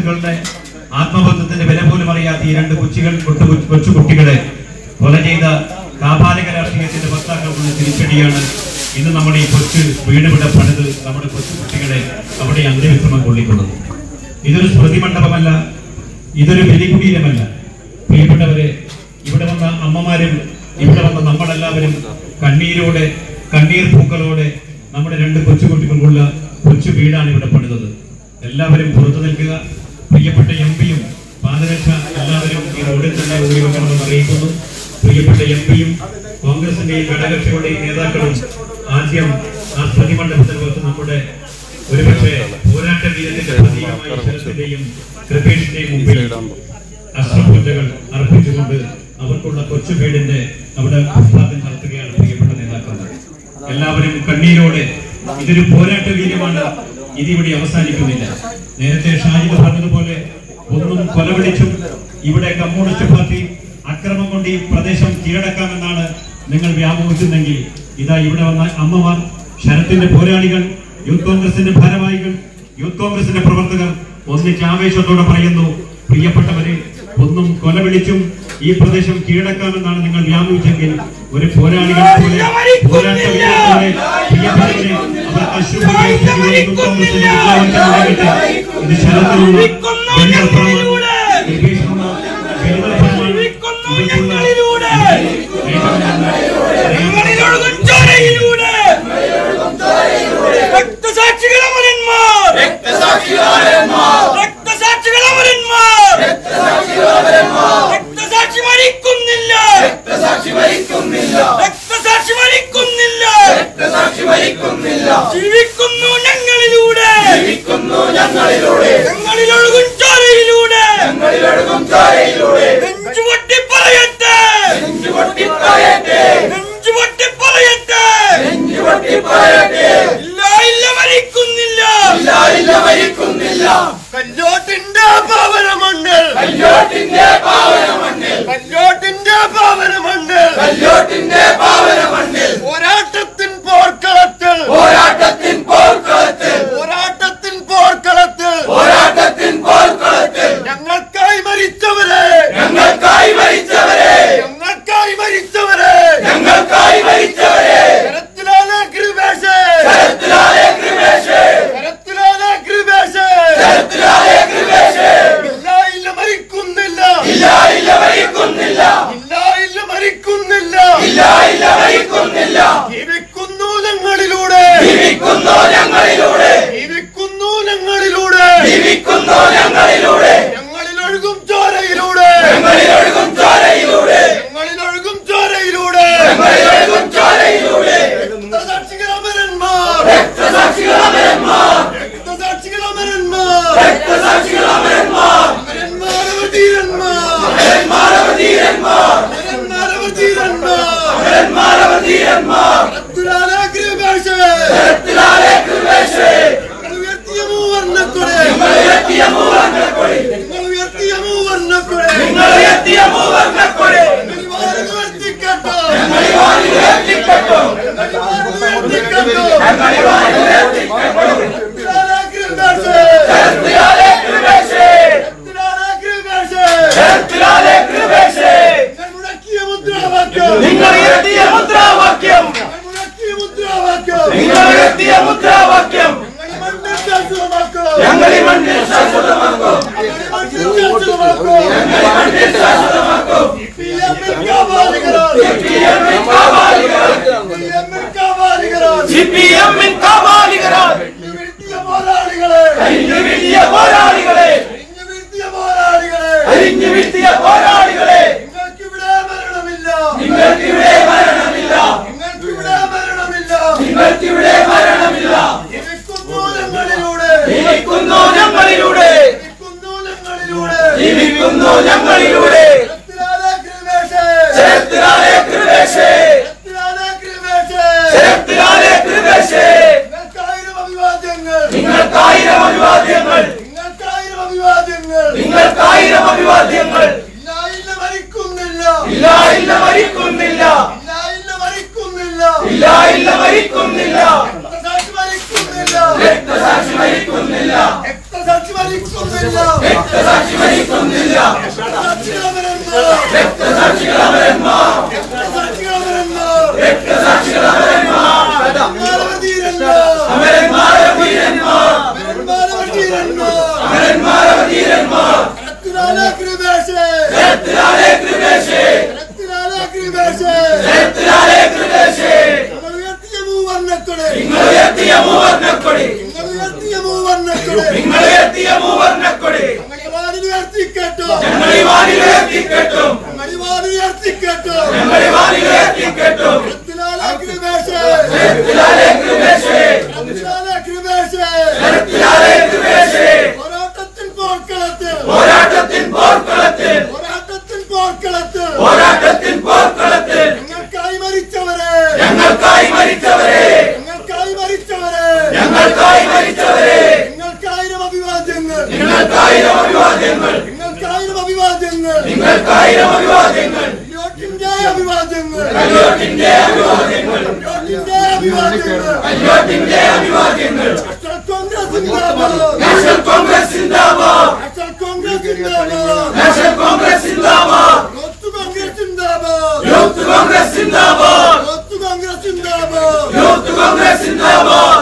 സുഹൃത്തുക്കളുടെ ആത്മബന്ധത്തിന്റെ വില പോലും അറിയാത്ത ഈ രണ്ട് കൊച്ചുകൾ കൊച്ചു കൊച്ചു കുട്ടികളെ കൊല ചെയ്ത കാപാലിക രാഷ്ട്രീയത്തിന്റെ വക്താക്കൾക്കുള്ള തിരിച്ചടിയാണ് ഇന്ന് നമ്മുടെ ഈ കൊച്ചു വീട് ഇവിടെ പണിത് നമ്മുടെ കൊച്ചു കുട്ടികളെ അവിടെ അന്ത്യവിശ്രമം കൊള്ളിക്കുന്നത് ഇതൊരു സ്മൃതി മണ്ഡപമല്ല ഇതൊരു ബലികുടീരമല്ല പ്രിയപ്പെട്ടവരെ ഇവിടെ വന്ന അമ്മമാരും ഇവിടെ വന്ന നമ്മളെല്ലാവരും കണ്ണീരോടെ കണ്ണീർ പൂക്കളോടെ നമ്മുടെ രണ്ട് കൊച്ചുകുട്ടികൾക്കുള്ള കൊച്ചു വീടാണ് ഇവിടെ പണിതത് എല്ലാവരും പുറത്തു നിൽക്കുക പ്രിയപ്പെട്ട എം പിയും പാദരക്ഷ എല്ലാവരും ഈ റോഡിൽ തന്നെ ഓടി വെക്കണമെന്ന് അറിയിക്കുന്നു പ്രിയപ്പെട്ട എം പിയും കോൺഗ്രസിന്റെയും ഘടകകക്ഷികളുടെയും നേതാക്കളും ആദ്യം ആ സ്മൃതി മണ്ഡപത്തിൽ വെച്ച് നമ്മുടെ ഒരുപക്ഷെ പോരാട്ട വീരത്തിന്റെ പ്രതീകമായ ശരത്തിന്റെയും കൃപേഷിന്റെയും മുമ്പിൽ അശ്രപൂജകൾ അർപ്പിച്ചുകൊണ്ട് അവർക്കുള്ള കൊച്ചു വീടിന്റെ അവിടെ പുഷ്പാദം നടത്തുകയാണ് പ്രിയപ്പെട്ട നേതാക്കന്മാർ എല്ലാവരും കണ്ണീരോടെ ഇതൊരു പോരാട്ട വീര്യമാണ് ഇതിവിടെ അവസാനിക്കുന്നില്ല നേരത്തെ ഷാജിദ് പറഞ്ഞതുപോലെ ഒന്നും കൊലവിളിച്ചും ഇവിടെ കമ്മ്യൂണിസ്റ്റ് പാർട്ടി അക്രമം കൊണ്ട് ഈ പ്രദേശം കീഴടക്കാമെന്നാണ് നിങ്ങൾ വ്യാമോഹിച്ചെങ്കിൽ ഇതാ ഇവിടെ വന്ന അമ്മമാർ ശരത്തിന്റെ പോരാളികൾ യൂത്ത് കോൺഗ്രസിന്റെ ഭാരവാഹികൾ യൂത്ത് കോൺഗ്രസിന്റെ പ്രവർത്തകർ ഒന്നിച്ച് ആവേശത്തോടെ പറയുന്നു പ്രിയപ്പെട്ടവരെ ഒന്നും കൊലവിളിച്ചും ഈ പ്രദേശം കീഴടക്കാമെന്നാണ് നിങ്ങൾ വ്യാമോഹിച്ചെങ്കിൽ ഒരു പോരാളികൾ പോലെ പോരാട്ട വീരരെ പോലെ പ്രിയപ്പെട്ടവരെ അവർ അശ്രുഭൂമിയെ യൂത്ത് കോൺഗ്രസിന്റെ വിപ്ലവത്തിന് മുന്നിലിട്ട് ഇത് ശരത്തിനുള്ള വെങ്കൽപ്പുറമാണ് നിർഭീഷണമാണ് വെങ്കൽപ്പുറമാണ് ഇവർക്കുള്ള ഞങ്ങളിലൊഴുകും ചോരയിലൂടെ രക്തസാക്ഷികൾ അമരന്മാർ രക്തസാക്ഷികൾ അമരന്മാർ രക്തസാക്ഷി മരിക്കുന്നില്ല രക്തസാക്ഷി മരിക്കുന്നില്ല ജീവിക്കുന്നു ഞങ്ങളിലൂടെ ഞങ്ങളിലൊഴുകും ചോരയിലൂടെ നെഞ്ചു പൊട്ടി പറയട്ടെ നെഞ്ചു പൊട്ടി പറയട്ടെ ഇല്ല ഇല്ല മരിക്കുന്നില്ല കല്ലോട്ടിന്റെ പാവനമണ്ണിൽ കല്ലോട്ടിന്റെ പാവനമണ്ണിൽ പോരാട്ടത്തിൻ പോർക്കളത്തിൽ പോരാട്ടത്തിൻ പോർക്കളത്തിൽ പോരാട്ടത്തിൻ പോർക്കളത്തിൽ പോരാട്ടത്തിൻ പോർക്കളത്തിൽ ഞങ്ങൾക്കായി മരിച്ചവരെ ഞങ്ങൾക്കായി മരിച്ചവരെ ഞങ്ങൾക്കായി മരിച്ചവരെ ഞങ്ങൾക്കായി മരിച്ചവരെ കരത്തിലാലെ കൃപേശേ ശരത്തിലായ കൃപേഷ് കരത്തിലാലെ കൃപേശേ ശരത്തിലായ കൃപേഷ് ഇല്ല ഇല്ല മരിക്കുന്നില്ല ഇല്ല ഇല്ല മരിക്കുന്നില്ല ഇല്ല ഇല്ല മരിക്കുന്നില്ല ഇല്ല ഇല്ല മരിക്കുന്നില്ല ജീവിക്കുന്നു ഞങ്ങളിലൂടെ ജീവിക്കുന്നു ഞങ്ങളിലൂടെ ജീവിക്കുന്നു ഞങ്ങളിലൂടെ ജീവിക്കുന്നു ഞങ്ങളിലൂടെ ഞങ്ങളിലൊഴുകും ചോരയിലൂടെ ഞങ്ങളിലൊഴുകും ചോരയിലൂടെ ഞങ്ങളിലൊഴുകും ചോരയിലൂടെ ഞങ്ങളിലൊഴുകും ചോരയിലൂടെ രക്തസാക്ഷികൾ അമരന്മാർ രക്തസാക്ഷികൾ അമരന്മാർ രക്തസാക്ഷികൾ അമരന്മാർ രക്തസാക്ഷികൾ അമരന്മാർ അമരന്മാർ അവർ ധീരന്മാർ അമരന്മാർ അവർ ധീരന്മാർ അമരന്മാർ അവർ ധീരന്മാർ അമരന്മാർ അവർ ധീരന്മാർ കരത്തിലാലെ കൃപേശേ ശരത്തിലായ കൃപേഷ് ഞങ്ങൾ ഉയർത്തിയ മൂവർണ്ണക്കൊടി നിങ്ങൾ ഉയർത്തിയ മൂവർണ്ണക്കൊടി ഞങ്ങൾ ഉയർത്തിയ മൂവർണ്ണക്കൊടി നിങ്ങൾ ഉയർത്തിയ മൂവർണ്ണക്കൊടി ഞങ്ങൾ ഉയർത്തിക്കട്ടോ ഞങ്ങളി വാരി ഉയർത്തിക്കട്ടോ ഉയർത്തിക്കട്ടോ ഞങ്ങളി വാരി ഉയർത്തിക്കട്ടോ കരത്തിലാലെ കൃപേശേ ശരത്തിലായ കൃപേഷ് കരത്തിലാലെ കൃപേശേ ശരത്തിലായ കൃപേഷ് ഞങ്ങൾ മുഴക്കിയ മുദ്രാവാക്യം നിങ്ങൾ ഉയർത്തിയ മുദ്രാവാക്യം ഞങ്ങൾ മുഴക്കിയ മുദ്രാവാക്യം നിങ്ങൾ ഉയർത്തിയ മുദ്രാവാക്യം ഞങ്ങൾ ഈ മണ്ണിൽ ശാശ്വതമാക്കും ഞങ്ങൾ ഈ മണ്ണിൽ ശാശ്വതമാക്കും ഞങ്ങൾ ഈ മണ്ണിൽ ശാശ്വതമാക്കും ഞങ്ങൾ ഈ മണ്ണിൽ ശാശ്വതമാക്കും CPM ൽ കാവാലികളാൽ സിപിഎമ്മിൻ കാവാലികളാൽ CPM ൽ കാവാലികളാൽ സിപിഎമ്മിൻ കാവാലികളാൽ ഇന്ന് വീഴ്ത്തിയ പോരാളികളെ അരിഞ്ഞു വീഴ്ത്തിയ പോരാളികളെ ഇന്ന് വീഴ്ത്തിയ പോരാളികളെ അരിഞ്ഞു വീഴ്ത്തിയ പോരാളികളെ നിങ്ങൾക്കിവിടെ മരണമില്ല നിങ്ങൾക്കിവിടെ മരണമില്ല നിങ്ങൾക്കിവിടെ മരണമില്ല നിങ്ങൾക്കിവിടെ മരണമില്ല ജീവിക്കുന്നു ഞങ്ങളിലൂടെ ജീവിക്കുന്നു ഞങ്ങളിലൂടെ ജീവിക്കുന്നു ഞങ്ങളിലൂടെ ജീവിക്കുന്നു ഞങ്ങളിലൂടെ ശരത്തിലാലെ കൃപേശേ ശരത്തിലായ കൃപേഷ് ശരത്തിലാലെ കൃപേശേ ശരത്തിലായ കൃപേഷ് നിങ്ങൾക്കായിരം അഭിവാദ്യങ്ങൾ നിങ്ങൾക്കായിരം അഭിവാദ്യങ്ങൾ നിങ്ങൾക്കായിരം അഭിവാദ്യങ്ങൾ നിങ്ങൾക്കായിരം അഭിവാദ്യങ്ങൾ ഇല്ല ഇല്ല മരിക്കുന്നില്ല ഇല്ല ഇല്ല മരിക്കുന്നില്ല ഇല്ല ഇല്ല മരിക്കുന്നില്ല ഇല്ല ഇല്ല മരിക്കുന്നില്ല രക്തസാക്ഷി മരിക്കുന്നില്ല രക്തസാക്ഷി മരിക്കുന്നില്ല രക്തസാക്ഷി മരിക്കുന്നില്ല രക്തസാക്ഷി പോരാട്ടത്തിൻ പോർക്കളത്തിൽ പോരാട്ടത്തിൻ പോർക്കളത്തിൽ പോരാട്ടത്തിൻ പോർക്കളത്തിൽ ഞങ്ങൾക്കായി മരിച്ചവരെ ഞങ്ങൾക്കായി മരിച്ചവരെ ഞങ്ങൾക്കായി മരിച്ചവരെ ഞങ്ങൾക്കായി മരിച്ചവരെ നിങ്ങൾക്കായിരം അഭിവാദ്യങ്ങൾ നിങ്ങൾക്കായിരം അഭിവാദ്യങ്ങൾ നിങ്ങൾക്കായിരം അഭിവാദ്യങ്ങൾ നിങ്ങൾക്കായിരം അഭിവാദ്യങ്ങൾ കല്യോട്ടിന്റെ അഭിവാദ്യങ്ങൾ കല്യോട്ടിന്റെ അഭിവാദ്യങ്ങൾ കല്യോട്ടിന്റെ അഭിവാദ്യങ്ങൾ കല്യോട്ടിന്റെ അഭിവാദ്യങ്ങൾ നാഷണൽ കോൺഗ്രസ് സിന്ദാബാദ് നാഷണൽ കോൺഗ്രസ് നാഷണൽ കോൺഗ്രസ് സിന്ദാബാദ് സിന്ദാബാദ് നാഷണൽ കോൺഗ്രസ് സിന്ദാബാദ് യൂത്ത് കോൺഗ്രസ് സിന്ദാബാദ് യൂത്ത് കോൺഗ്രസ് സിന്ദാബാദ് യൂത്ത് കോൺഗ്രസ് സിന്ദാബാദ് യൂത്ത് കോൺഗ്രസ് സിന്ദാബാദ്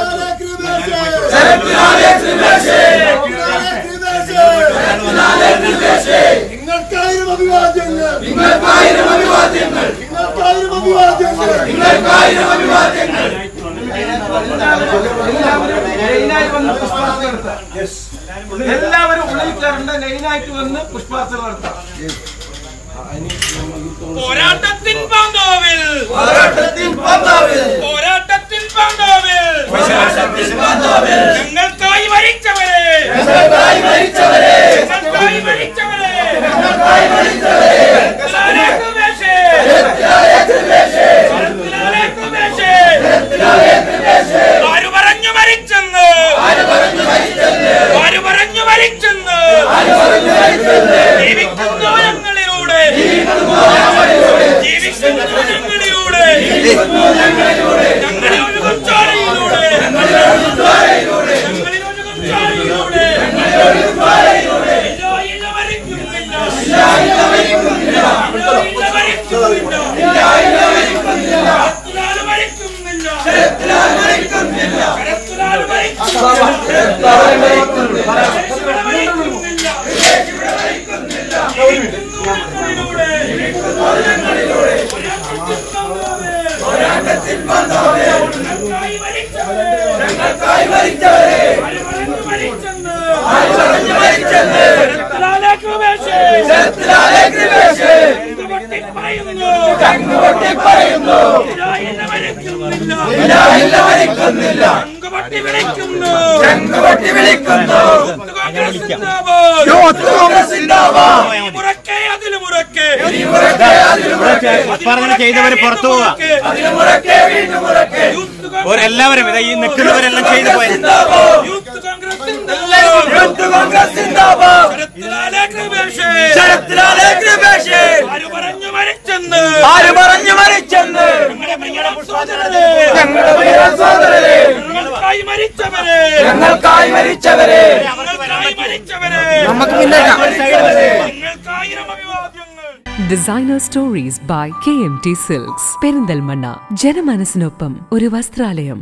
ശരത്ലാല കൃപേഷ് ശരത്ലാലെ കൃപേഷ് ശരത്ലാല കൃപേഷ് ശരത്ലാലെ കൃപേഷ് നിങ്ങൾക്കായിരം അഭിവാദ്യങ്ങൾ നിങ്ങൾക്കായിരം അഭിവാദ്യങ്ങൾ നിങ്ങൾക്കായിരം അഭിവാദ്യങ്ങൾ നിങ്ങൾക്കായിരം അഭിവാദ്യങ്ങൾ ലൈനായി വന്ന് പുഷ്പാർച്ചന നടത്താം എല്ലാവരും ഉള്ളിൽ കയറേണ്ട ലൈനായിട്ട് വന്ന് പുഷ്പാർച്ചന നടത്താം പോരാട്ടത്തിൻ പാന്തോവിൽ പോരാട്ടത്തിൻ പന്താവിൽ പോരാട്ടത്തിൻ പാന്തോവിൽ പോരാട്ടത്തിൻ പന്താവിൽ ഞങ്ങൾക്കായി മരിച്ചവരെ ഞങ്ങൾക്കായി മരിച്ചവരെ ഞങ്ങൾക്കായി മരിച്ചവരെ ഞങ്ങൾക്കായി മരിച്ചവരെ ശരത്ലാലെ കൃപേഷേ, ശരത്ലാലെ കൃപേഷ് ശരത്ലാലെ കൃപേഷേ. ശരത്ലാലെ കൃപേഷ് ആര് പറഞ്ഞു മരിച്ചെന്ന് ആര് പറഞ്ഞു മരിച്ചെന്ന് ആര് പറഞ്ഞു മരിച്ചെന്ന് ആര് പറഞ്ഞു മരിച്ചെന്ന് ജീവിക്കുന്നു ഞങ്ങളിലൂടെ ജീവിക്കുന്നു ഞങ്ങളിലൂടെ ജീവിക്കുന്നു ഞങ്ങളിലൂടെ ജീവിക്കുന്നു ഞങ്ങളിലൂടെ ഞങ്ങളിൽ ഒഴുകും ചോരയിലൂടെ ഞങ്ങളുടെ ദ്വാരയിലൂടെ ഞങ്ങളിൽ ഒഴുകും ചോരയിലൂടെ ഞങ്ങളുടെ ദ്വാരയിലൂടെ ഇല്ല, ഇല്ല, മരിക്കുന്നില്ല. ഇല്ല ഇല്ല മരിക്കുന്നില്ല ഇല്ല, ഇല്ല, മരിക്കുന്നില്ല. ഇല്ല ഇല്ല മരിക്കുന്നില്ല ശരത്ലാല് മരിക്കുന്നില്ല. ശരത്ലാൽ മരിക്കുന്നില്ല ശരത്ലാല് മരിക്കുന്നില്ല. ശരത്ലാൽ മരിക്കുന്നില്ല ഇവിടെ മരിക്കുന്നില്ല. ഇവിടെ മരിക്കുന്നില്ല ജീവിക്കുന്നു ഞങ്ങളിലൂടെ. ഞങ്ങളിലൂടെ പോരാട്ടത്തിൽ പന്താവിൽ ഞങ്ങൾക്കായി മരിച്ചവരെ. ഞങ്ങൾക്കായി മരിച്ചവരെ ആര് പറഞ്ഞു മരിച്ചെന്ന്. ആര് പറഞ്ഞു മരിച്ചെന്ന് ശരത്ലാലെ കൃപേഷേ. ശരത്ലാലെ കൃപേഷ് കണ്ണുപൊട്ടി പറയുന്നു. കണ്ണുപൊട്ടി പറയുന്നു ഇല്ല, ഇല്ല, മരിക്കുന്നില്ല. ഇല്ല ഇല്ല മരിക്കുന്നില്ല കണ്ണുപൊട്ടി വിളിക്കുന്നു. കണ്ണുപൊട്ടി വിളിക്കുന്നു യൂത്ത് കോൺഗ്രസ് സിന്ദാബാദ്. യൂത്ത് കോൺഗ്രസ് സിന്ദാബാദ് മുറക്കെ അതില് മുറക്കെ ഇനി മുറക്കെ അതിന് മുറക്കെ ഉത്പാദനം ചെയ്തവര് പുറത്തു പോവുക അതിന് മുറക്കെ വീണ്ടും മുറക്കെ യൂത്ത് കോൺഗ്രസ് എല്ലാവരും ഇതാ ഈ നിൽക്കുന്നവരെല്ലാം ചെയ്തു പോയത് സിന്ദാബാദ് യൂത്ത് കോൺഗ്രസ് സിന്ദാബാദ്. യൂത്ത് കോൺഗ്രസ് സിന്ദാബാദ് ശരത്ലാലെ കൃപേഷേ. ശരത്ലാലെ കൃപേഷ് ആര് പറഞ്ഞു മരിച്ചെന്ന് ആര് പറഞ്ഞു മരിച്ചെന്ന് ഞങ്ങളുടെ പ്രിയപ്പെട്ട സഹോദരരെ, ഞങ്ങളുടെ പ്രിയ സഹോദരരെ ഞങ്ങൾക്കായി മരിച്ചവരെ ഞങ്ങൾക്കായി മരിച്ചവരെ ഞങ്ങൾക്കായി മരിച്ചവരെ നമുക്ക് പിന്നെ നിങ്ങൾക്കായിരം അഭിവാദ്യങ്ങൾ designer stories by K M T Silks Perinthalmanna ജനമനസ്സിനൊപ്പം ഒരു വസ്ത്രാലയം